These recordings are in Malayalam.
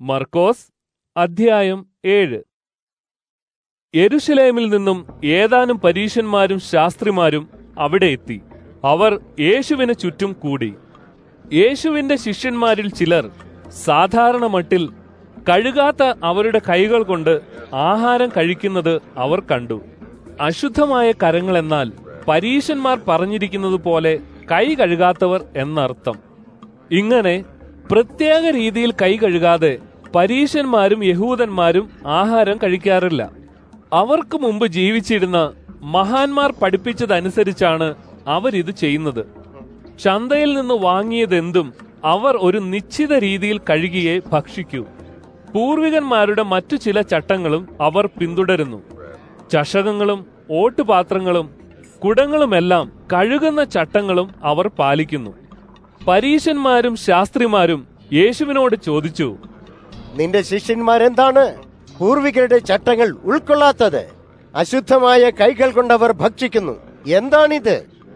മർക്കോസ് അധ്യായം ഏഴ് യെരുശലേമിൽ നിന്നും ഏതാനും പരീശന്മാരും ശാസ്ത്രിമാരും അവിടെ എത്തി അവർ യേശുവിന് ചുറ്റും കൂടി യേശുവിന്റെ ശിഷ്യന്മാരിൽ ചിലർ സാധാരണ മട്ടിൽ കഴുകാത്ത അവരുടെ കൈകൾ കൊണ്ട് ആഹാരം കഴിക്കുന്നത് അവർ കണ്ടു അശുദ്ധമായ കരങ്ങൾ എന്നാൽ പരീശന്മാർ പറഞ്ഞിരിക്കുന്നത് പോലെ കൈ കഴുകാത്തവർ എന്നർത്ഥം ഇങ്ങനെ പ്രത്യേക രീതിയിൽ കൈ കഴുകാതെ പരീശന്മാരും യഹൂദന്മാരും ആഹാരം കഴിക്കാറില്ല അവർക്ക് മുമ്പ് ജീവിച്ചിരുന്ന മഹാന്മാർ പഠിപ്പിച്ചതനുസരിച്ചാണ് അവരിത് ചെയ്യുന്നത് ചന്തയിൽ നിന്ന് വാങ്ങിയതെന്തും അവർ ഒരു നിശ്ചിത രീതിയിൽ കഴുകിയേ ഭക്ഷിക്കൂ പൂർവികന്മാരുടെ മറ്റു ചില ചട്ടങ്ങളും അവർ പിന്തുടരുന്നു ചഷകങ്ങളും ഓട്ടുപാത്രങ്ങളും കുടങ്ങളുമെല്ലാം കഴുകുന്ന ചട്ടങ്ങളും അവർ പാലിക്കുന്നു പരീശന്മാരും ശാസ്ത്രിമാരും യേശുവിനോട് ചോദിച്ചു നിന്റെ ശിഷ്യന്മാരെന്താണ് പൂർവികരുടെ ചട്ടങ്ങൾ ഉൾക്കൊള്ളാത്തത് അശുദ്ധമായ കൈകൾ കൊണ്ടവർ ഭക്ഷിക്കുന്നു എന്താണിത്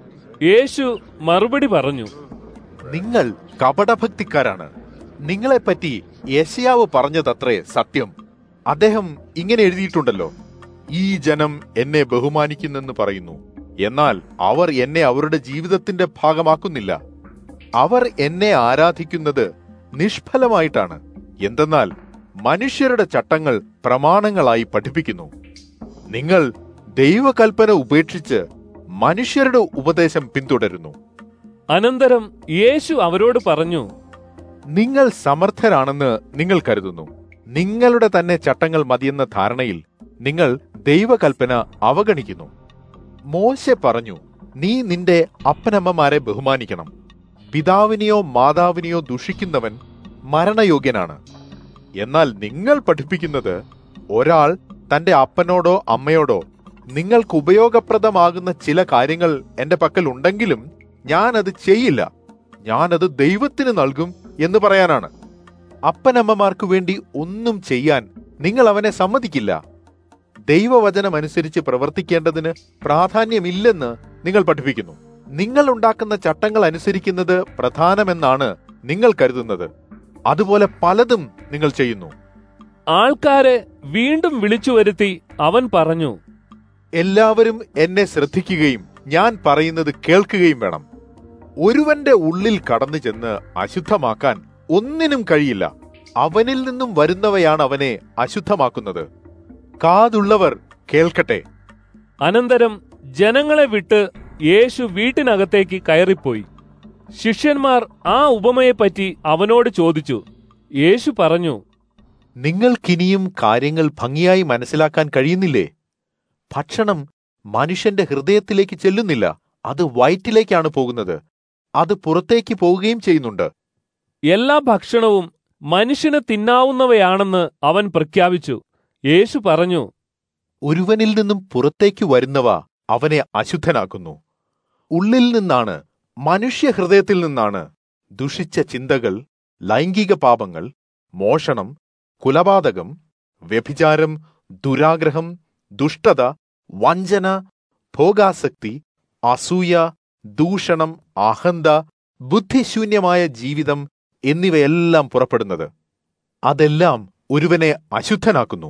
യേശു മറുപടി പറഞ്ഞു നിങ്ങൾ കപടഭക്തിക്കാരാണ് നിങ്ങളെപ്പറ്റി യശയാവ് പറഞ്ഞതത്രേ സത്യം അദ്ദേഹം ഇങ്ങനെ എഴുതിയിട്ടുണ്ടല്ലോ ഈ ജനം എന്നെ ബഹുമാനിക്കുന്നെന്ന് പറയുന്നു എന്നാൽ അവർ എന്നെ അവരുടെ ജീവിതത്തിന്റെ ഭാഗമാക്കുന്നില്ല അവർ എന്നെ ആരാധിക്കുന്നത് നിഷ്ഫലമായിട്ടാണ് എന്തെന്നാൽ മനുഷ്യരുടെ ചട്ടങ്ങൾ പ്രമാണങ്ങളായി പഠിപ്പിക്കുന്നു നിങ്ങൾ ദൈവകൽപ്പന ഉപേക്ഷിച്ച് മനുഷ്യരുടെ ഉപദേശം പിന്തുടരുന്നു അനന്തരം യേശു അവരോട് പറഞ്ഞു നിങ്ങൾ സമർത്ഥരാണെന്ന് നിങ്ങൾ കരുതുന്നു നിങ്ങളുടെ തന്നെ ചട്ടങ്ങൾ മതിയെന്ന ധാരണയിൽ നിങ്ങൾ ദൈവകൽപ്പന അവഗണിക്കുന്നു മോശെ പറഞ്ഞു നീ നിന്റെ അപ്പനമ്മമാരെ ബഹുമാനിക്കണം പിതാവിനെയോ മാതാവിനെയോ ദുഷിക്കുന്നവൻ മരണയോഗ്യനാണ് എന്നാൽ നിങ്ങൾ പഠിപ്പിക്കുന്നത് ഒരാൾ തന്റെ അപ്പനോടോ അമ്മയോടോ നിങ്ങൾക്ക് ഉപയോഗപ്രദമാകുന്ന ചില കാര്യങ്ങൾ എന്റെ പക്കൽ ഉണ്ടെങ്കിലും ഞാനത് ചെയ്യില്ല ഞാനത് ദൈവത്തിന് നൽകും എന്ന് പറയാനാണ് അപ്പനമ്മമാർക്ക് വേണ്ടി ഒന്നും ചെയ്യാൻ നിങ്ങൾ അവനെ സമ്മതിക്കില്ല ദൈവവചനമനുസരിച്ച് പ്രവർത്തിക്കേണ്ടതിന് പ്രാധാന്യമില്ലെന്ന് നിങ്ങൾ പഠിപ്പിക്കുന്നു നിങ്ങൾ ഉണ്ടാക്കുന്ന ചട്ടങ്ങൾ അനുസരിക്കുന്നത് പ്രധാനമെന്നാണ് നിങ്ങൾ കരുതുന്നത് അതുപോലെ പലതും നിങ്ങൾ ചെയ്യുന്നു ആൾക്കാരെ വീണ്ടും വിളിച്ചു വരുത്തി അവൻ പറഞ്ഞു എല്ലാവരും എന്നെ ശ്രദ്ധിക്കുകയും ഞാൻ പറയുന്നത് കേൾക്കുകയും വേണം ഒരുവന്റെ ഉള്ളിൽ കടന്നു ചെന്ന് അശുദ്ധമാക്കാൻ ഒന്നിനും കഴിയില്ല അവനിൽ നിന്നും വരുന്നവയാണ് അവനെ അശുദ്ധമാക്കുന്നത് കാതുള്ളവർ കേൾക്കട്ടെ അനന്തരം ജനങ്ങളെ വിട്ട് യേശു വീട്ടിനകത്തേക്ക് കയറിപ്പോയി ശിഷ്യന്മാർ ആ ഉപമയെപ്പറ്റി അവനോട് ചോദിച്ചു യേശു പറഞ്ഞു നിങ്ങൾക്കിനിയും കാര്യങ്ങൾ ഭംഗിയായി മനസ്സിലാക്കാൻ കഴിയുന്നില്ലേ ഭക്ഷണം മനുഷ്യന്റെ ഹൃദയത്തിലേക്ക് ചെല്ലുന്നില്ല അത് വയറ്റിലേക്കാണ് പോകുന്നത് അത് പുറത്തേക്ക് പോവുകയും ചെയ്യുന്നുണ്ട് എല്ലാ ഭക്ഷണവും മനുഷ്യന് തിന്നാവുന്നവയാണെന്ന് അവൻ പ്രഖ്യാപിച്ചു യേശു പറഞ്ഞു ഒരുവനിൽ നിന്നും പുറത്തേക്ക് വരുന്നവ അവനെ അശുദ്ധനാക്കുന്നു ഉള്ളിൽ നിന്നാണ് മനുഷ്യഹൃദയത്തിൽ നിന്നാണ് ദുഷിച്ച ചിന്തകൾ ലൈംഗിക പാപങ്ങൾ മോഷണം കുലപാതകം വ്യഭിചാരം ദുരാഗ്രഹം ദുഷ്ടത വഞ്ചന ഭോഗാസക്തി അസൂയ ദൂഷണം അഹന്ത ബുദ്ധിശൂന്യമായ ജീവിതം എന്നിവയെല്ലാം പുറപ്പെടുന്നത് അതെല്ലാം ഒരുവനെ അശുദ്ധനാക്കുന്നു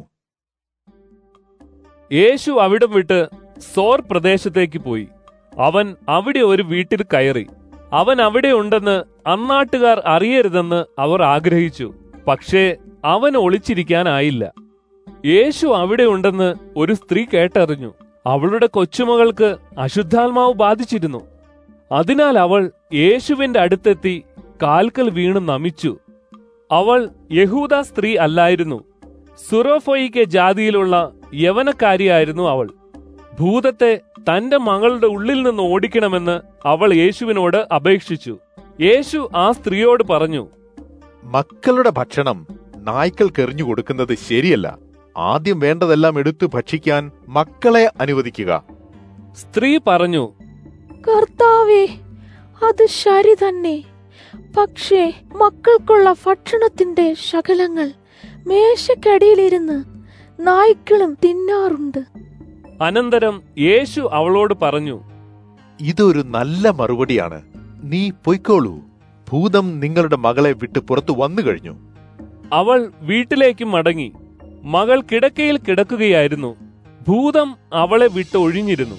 യേശു അവിടം വിട്ട് സോർ പ്രദേശത്തേക്ക് പോയി അവൻ അവിടെ ഒരു വീട്ടിൽ കയറി അവൻ അവിടെ ഉണ്ടെന്ന് അന്നാട്ടുകാർ അറിയരുതെന്ന് അവർ ആഗ്രഹിച്ചു പക്ഷേ അവൻ ഒളിച്ചിരിക്കാനായില്ല യേശു അവിടെ ഉണ്ടെന്ന് ഒരു സ്ത്രീ കേട്ടറിഞ്ഞു അവളുടെ കൊച്ചുമകൾക്ക് അശുദ്ധാത്മാവ് ബാധിച്ചിരുന്നു അതിനാൽ അവൾ യേശുവിന്റെ അടുത്തെത്തി കാൽക്കൽ വീണ് നമിച്ചു അവൾ യഹൂദ സ്ത്രീ അല്ലായിരുന്നു സുറോഫോയിക്കെ ജാതിയിലുള്ള യവനക്കാരിയായിരുന്നു അവൾ ഭൂതത്തെ തന്റെ മകളുടെ ഉള്ളിൽ നിന്ന് ഓടിക്കണമെന്ന് അവൾ യേശുവിനോട് അപേക്ഷിച്ചു യേശു ആ സ്ത്രീയോട് പറഞ്ഞു മക്കളുടെ ഭക്ഷണം നായ്ക്കൾക്ക് എറിഞ്ഞു കൊടുക്കുന്നത് ശരിയല്ല ആദ്യം വേണ്ടതെല്ലാം എടുത്തു ഭക്ഷിക്കാൻ മക്കളെ അനുവദിക്കുക സ്ത്രീ പറഞ്ഞു കർത്താവേ അത് ശരി തന്നെ പക്ഷേ മക്കൾക്കുള്ള ഭക്ഷണത്തിന്റെ ശകലങ്ങൾ മേശക്കടിയിലിരുന്ന് നായ്ക്കളും തിന്നാറുണ്ട് അനന്തരം യേശു അവളോട് പറഞ്ഞു ഇതൊരു നല്ല മറുപടിയാണ് നീ പൊയ്ക്കോളൂ ഭൂതം നിങ്ങളുടെ മകളെ വിട്ട് പുറത്തു വന്നു കഴിഞ്ഞു അവൾ വീട്ടിലേക്ക് മടങ്ങി മകൾ കിടക്കയിൽ കിടക്കുകയായിരുന്നു ഭൂതം അവളെ വിട്ട് ഒഴിഞ്ഞിരുന്നു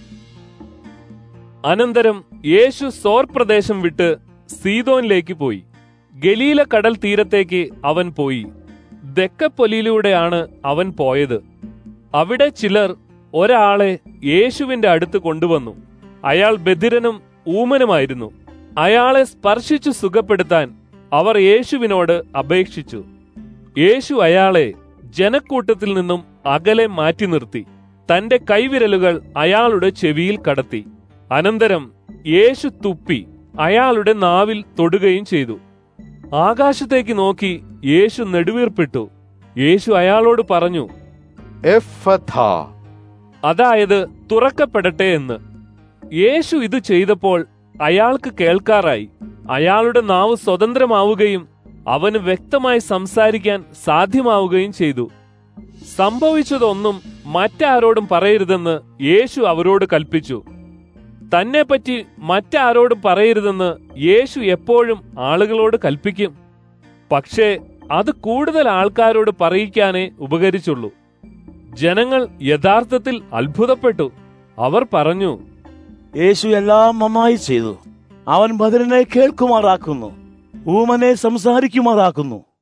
അനന്തരം യേശു സോർ പ്രദേശം വിട്ട് സീതോനിലേക്ക് പോയി ഗലീല കടൽ തീരത്തേക്ക് അവൻ പോയി ദക്കപ്പൊലിയിലൂടെയാണ് അവൻ പോയത് അവിടെ ചിലർ ഒരാളെ യേശുവിന്റെ അടുത്ത് കൊണ്ടുവന്നു അയാൾ ബധിരനും ഊമനുമായിരുന്നു അയാളെ സ്പർശിച്ചു സുഖപ്പെടുത്താൻ അവർ യേശുവിനോട് അപേക്ഷിച്ചു യേശു അയാളെ ജനക്കൂട്ടത്തിൽ നിന്നും അകലെ മാറ്റി നിർത്തി തന്റെ കൈവിരലുകൾ അയാളുടെ ചെവിയിൽ കടത്തി അനന്തരം യേശു തുപ്പി അയാളുടെ നാവിൽ തൊടുകയും ചെയ്തു ആകാശത്തേക്ക് നോക്കി യേശു നെടുവീർപ്പിട്ടു യേശു അയാളോട് പറഞ്ഞു എഫഥ അതായത് തുറക്കപ്പെടട്ടെ എന്ന് യേശു ഇത് ചെയ്തപ്പോൾ അയാൾക്ക് കേൾക്കാറായി അയാളുടെ നാവ് സ്വതന്ത്രമാവുകയും അവന് വ്യക്തമായി സംസാരിക്കാൻ സാധ്യമാവുകയും ചെയ്തു സംഭവിച്ചതൊന്നും മറ്റാരോടും പറയരുതെന്ന് യേശു അവരോട് കൽപ്പിച്ചു തന്നെപ്പറ്റി മറ്റാരോടും പറയരുതെന്ന് യേശു എപ്പോഴും ആളുകളോട് കൽപ്പിക്കും പക്ഷേ അത് കൂടുതൽ ആൾക്കാരോട് പറയിക്കാനേ ഉപകരിച്ചുള്ളൂ ജനങ്ങൾ യഥാർത്ഥത്തിൽ അത്ഭുതപ്പെട്ടു അവർ പറഞ്ഞു യേശു എല്ലാം നന്നായി ചെയ്തു അവൻ ബദരനെ കേൾക്കുമാറാക്കുന്നു ഊമനെ സംസാരിക്കുമാറാക്കുന്നു